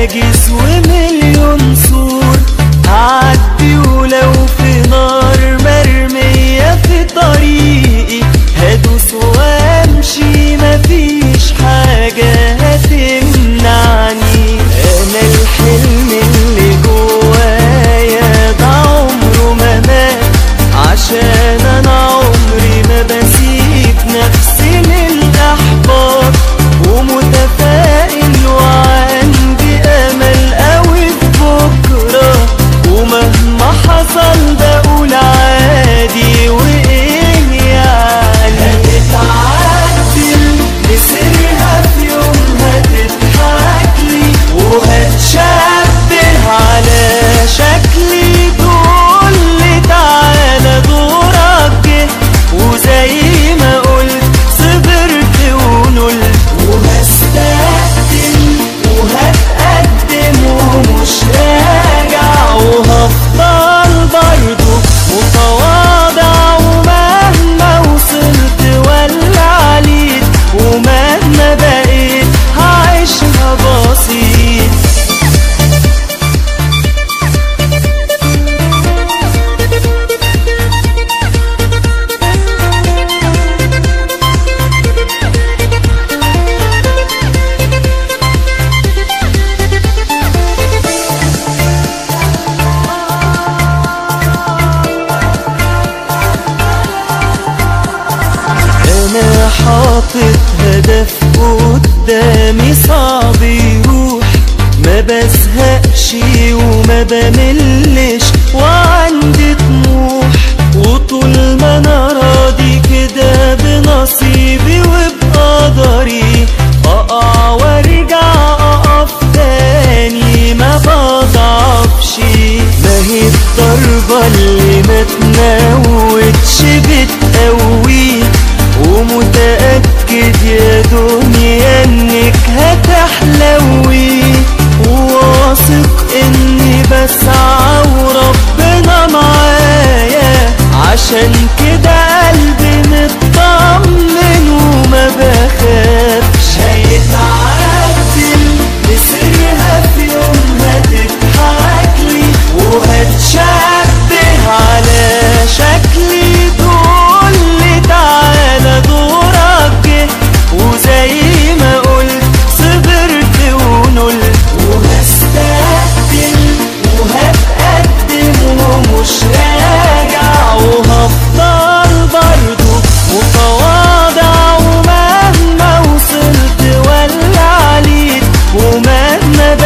هاجس ومليون سور هعدي ولو في نار مرمية في طريقي هدوس وامشي مفيش حاجة هتمنعني انا الحلم اللي جوايا ده عمره ما مات عشان انا عمري ما بسيب نفسي للاحباط ومتفائل وعندي امل قوي في بكره ومهما حصل بقول عادي وايه يعني هتتعدل مصيرها في يوم هتضحك لي وهتشبه على شكلي تقول لي تعالى دورك جه وزي ما قلت صبرت ونلت وهستقدم وهتقدم ومش راجع وهفضل برضه متواضع ومهما وصلت ولا عليت ومهما بقيت هعيشها بسيط انا حاطط هدف قدامي صعب يروح ما بزهقش وما بملش وعندي طموح وطول ما انا راضي كده بنصيبي وبقدري اقع وارجع اقف تاني ما بضعفش ما هي الضربة اللي ما تموتش بتقوي ومتأكد يا دنيا انك هتحلوي وواثق اني بسعى وربنا معايا عشان كده قلبي مطمن وما بخافش هيتعدل مصيرها في يوم هتضحك لي وهتشبه على شكلي تقول لي تعالى دورك جه وزي ما قلت صبرت ونلت وهستقدم وهتقدم ومش راجع وهفضل برضه متواضع ومهما وصلت ولا عليت ومهما